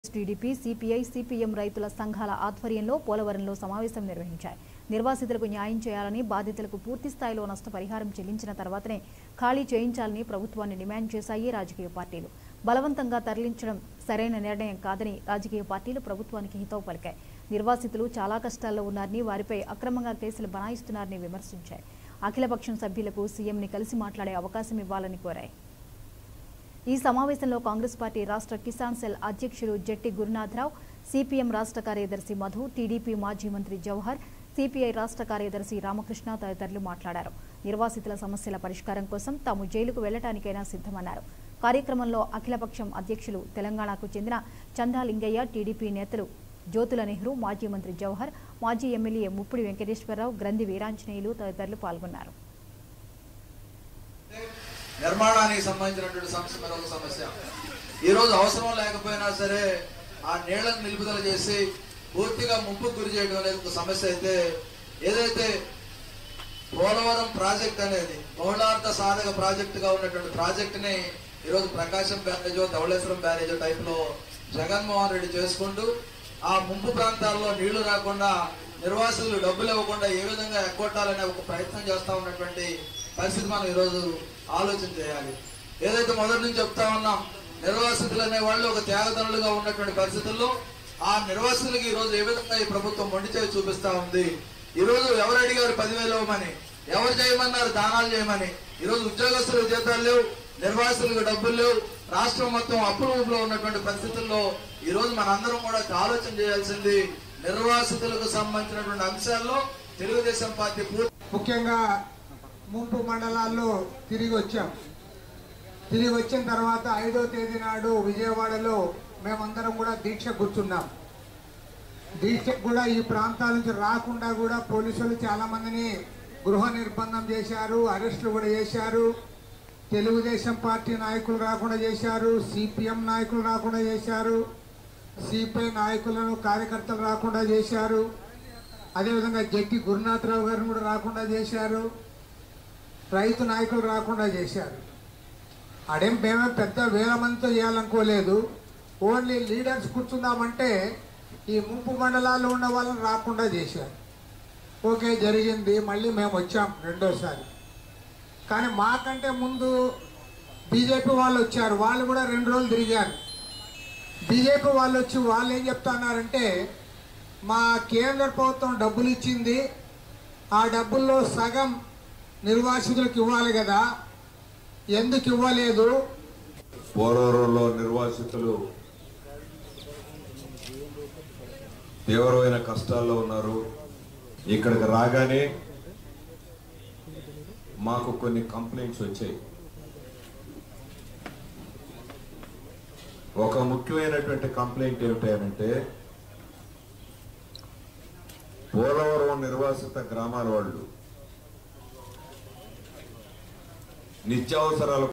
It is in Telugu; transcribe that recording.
టీడీపీ సిపిఐ సిపిఎం రైతుల సంఘాల ఆధ్వర్యంలో పోలవరంలో సమావేశం నిర్వహించాయి నిర్వాసితులకు న్యాయం చేయాలని బాధితులకు పూర్తి స్థాయిలో నష్టపరిహారం చెల్లించిన తర్వాతనే ఖాళీ చేయించాలని ప్రభుత్వాన్ని డిమాండ్ చేశాయి రాజకీయ పార్టీలు బలవంతంగా తరలించడం సరైన నిర్ణయం కాదని రాజకీయ పార్టీలు ప్రభుత్వానికి హితవు పలికాయి నిర్వాసితులు చాలా కష్టాల్లో ఉన్నారని వారిపై అక్రమంగా కేసులు బనాయిస్తున్నారని విమర్శించాయి అఖిలపక్షం సభ్యులకు సీఎంని కలిసి మాట్లాడే అవకాశం ఇవ్వాలని కోరాయి ఈ సమావేశంలో కాంగ్రెస్ పార్టీ రాష్ట్ర కిసాన్ సెల్ అధ్యక్షుడు జట్టి గురునాథరావు సిపిఎం రాష్ట్ర కార్యదర్శి మధు టీడీపీ మాజీ మంత్రి జవహర్ సిపిఐ రాష్ట్ర కార్యదర్శి రామకృష్ణ తదితరులు మాట్లాడారు నిర్వాసితుల సమస్యల పరిష్కారం కోసం తాము జైలుకు వెళ్లటానికైనా సిద్ధమన్నారు కార్యక్రమంలో అఖిలపక్షం అధ్యక్షులు తెలంగాణకు చెందిన చందా లింగయ్య టీడీపీ నేతలు జ్యోతుల నెహ్రూ మాజీ మంత్రి జవహర్ మాజీ ఎమ్మెల్యే ముప్పిడి వెంకటేశ్వరరావు గ్రంథి వీరాంజనేయులు తదితరులు పాల్గొన్నారు నిర్మాణానికి సంబంధించినటువంటి సమస్య మరొక సమస్య ఈ రోజు అవసరం లేకపోయినా సరే ఆ నీళ్లను నిలుపుదల చేసి పూర్తిగా ముంపుకు గురి చేయడం అనేది ఒక సమస్య అయితే ఏదైతే పోలవరం ప్రాజెక్ట్ అనేది బహుళార్థ సాధక ప్రాజెక్ట్ గా ఉన్నటువంటి ప్రాజెక్ట్ ని ఈరోజు ప్రకాశం బ్యారేజో ధవళేశ్వరం బ్యారేజో టైప్ లో జగన్మోహన్ రెడ్డి చేసుకుంటూ ఆ ముంపు ప్రాంతాల్లో నీళ్లు రాకుండా నిర్వాసితులు డబ్బులు ఇవ్వకుండా ఏ విధంగా ఎగ్గొట్టాలనే ఒక ప్రయత్నం చేస్తా ఉన్నటువంటి పరిస్థితి మనం ఈరోజు ఆలోచన చేయాలి ఏదైతే మొదటి నుంచి చెప్తా ఉన్నాం నిర్వాసితులు అనే వాళ్ళు ఒక త్యాగదనులుగా ఉన్నటువంటి పరిస్థితుల్లో ఆ నిర్వాసితులకి ఈ రోజు ఏ విధంగా ఈ ప్రభుత్వం మొండి చేసి చూపిస్తా ఉంది ఈ రోజు ఎవరు అడిగారు పదివేలు ఇవ్వమని ఎవరు చేయమన్నారు దానాలు చేయమని ఈ రోజు ఉద్యోగస్తులకు జీతాలు లేవు నిర్వాసితులకు డబ్బులు లేవు రాష్ట్రం మొత్తం అప్పుల ఊపులో ఉన్నటువంటి పరిస్థితుల్లో ఈ రోజు మనందరం కూడా ఆలోచన చేయాల్సింది నిర్వాసితులకు సంబంధించినటువంటి అంశాల్లో తెలుగుదేశం పార్టీ పూర్తి ముఖ్యంగా ముంపు మండలాల్లో తిరిగి వచ్చాం తిరిగి వచ్చిన తర్వాత ఐదో తేదీ నాడు విజయవాడలో మేమందరం కూడా దీక్ష కూర్చున్నాం దీక్షకు కూడా ఈ ప్రాంతాల నుంచి రాకుండా కూడా పోలీసులు చాలా మందిని గృహ నిర్బంధం చేశారు అరెస్టులు కూడా చేశారు తెలుగుదేశం పార్టీ నాయకులు రాకుండా చేశారు సిపిఎం నాయకులు రాకుండా చేశారు సిపిఐ నాయకులను కార్యకర్తలు రాకుండా చేశారు అదేవిధంగా జట్టి గురునాథరావు గారిని కూడా రాకుండా చేశారు రైతు నాయకులు రాకుండా చేశారు అడేం మేమే పెద్ద వేల మందితో చేయాలనుకోలేదు ఓన్లీ లీడర్స్ కూర్చుందామంటే ఈ ముంపు మండలాల్లో ఉన్న వాళ్ళని రాకుండా చేశారు ఓకే జరిగింది మళ్ళీ మేము వచ్చాం రెండోసారి కానీ మాకంటే ముందు బీజేపీ వాళ్ళు వచ్చారు వాళ్ళు కూడా రెండు రోజులు తిరిగారు బీజేపీ వాళ్ళు వచ్చి వాళ్ళు ఏం చెప్తున్నారంటే మా కేంద్ర ప్రభుత్వం డబ్బులు ఇచ్చింది ఆ డబ్బుల్లో సగం నిర్వాసితులకు ఇవ్వాలి కదా ఎందుకు ఇవ్వలేదు పోలవరంలో నిర్వాసితులు తీవ్రమైన కష్టాల్లో ఉన్నారు ఇక్కడికి రాగానే మాకు కొన్ని కంప్లైంట్స్ వచ్చాయి ఒక ముఖ్యమైనటువంటి కంప్లైంట్ ఏమిటంటే పోలవరం నిర్వాసిత గ్రామాల వాళ్ళు నిత్యావసరాల